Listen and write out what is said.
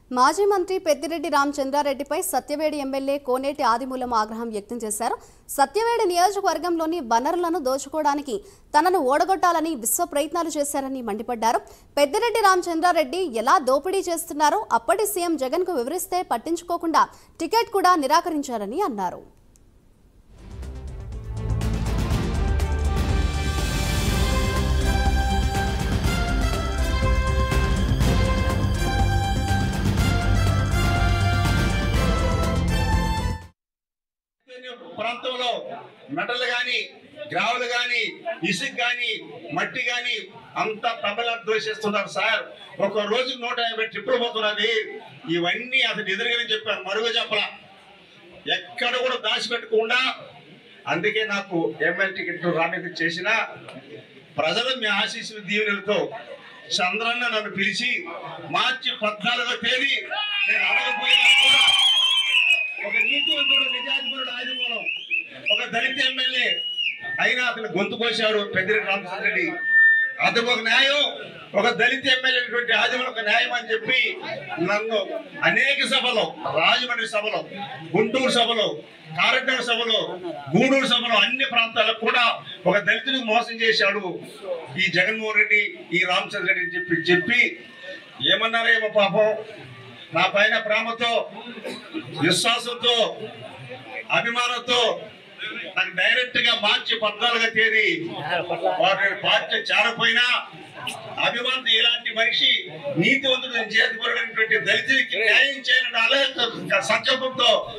మాజీ మంత్రి పెద్దిరెడ్డి రామచంద్రారెడ్డిపై సత్యవేడి ఎమ్మెల్యే కోనేటి ఆదిమూలం ఆగ్రహం వ్యక్తం చేశారు సత్యవేడి నియోజకవర్గంలోని వనరులను దోచుకోవడానికి తనను ఓడగొట్టాలని విశ్వ ప్రయత్నాలు చేశారని మండిపడ్డారు పెద్దిరెడ్డి రామచంద్రారెడ్డి ఎలా దోపిడీ చేస్తున్నారో అప్పటి సీఎం జగన్కు వివరిస్తే పట్టించుకోకుండా టికెట్ కూడా నిరాకరించారని అన్నారు ప్రాంతంలో మెటల్ గాని గ్రావులు గాని ఇసుక గాని మట్టి గాని అంతా తమిళనాడు దోషిస్తున్నారు సార్ ఒక రోజు నూట యాభై ట్రిప్పులు పోతున్నది ఇవన్నీ అతను ఎదురుగానే చెప్పాను మరుగు చెప్పలా ఎక్కడ కూడా దాచిపెట్టకుండా అందుకే నాకు ఎమ్మెల్యే టికెట్ రానికి చేసిన ప్రజలు మీ ఆశీస్సులు దీవెనలతో చంద్రన్న నన్ను పిలిచి మార్చి పద్నాలుగో తేదీ నేను అడగపోయినా కూడా ఒక నీతివంతుడు నిజాధిపరుడు ఆదిమూలం ఒక దళిత ఎమ్మెల్యే అయినా అతను గొంతు కోశాడు పెద్దిరెడ్డి రామచంద్ర రెడ్డి అతను ఒక న్యాయం ఒక దళిత ఎమ్మెల్యే అయినటువంటి ఆదిమూలం ఒక న్యాయం అని చెప్పి నన్ను అనేక సభలో రాజమండ్రి సభలో గుంటూరు సభలో కారెడ్డర్ సభలో గూడూరు సభలో అన్ని ప్రాంతాలకు కూడా ఒక దళితుడికి మోసం చేశాడు ఈ జగన్మోహన్ రెడ్డి ఈ రామచంద్ర రెడ్డి అని చెప్పి చెప్పి ఏమన్నారేమో పాపం నా పైన ప్రేమతో విశ్వాసంతో అభిమానంతో నాకు డైరెక్ట్ గా మార్చి పద్నాలుగో తేదీ వారి పార్టీ చేరపోయినా అభిమానం ఇలాంటి మనిషి నీతివంతుడు చేతిపడినటువంటి దళితుడికి న్యాయం చేయాలని అలే సంకల్పంతో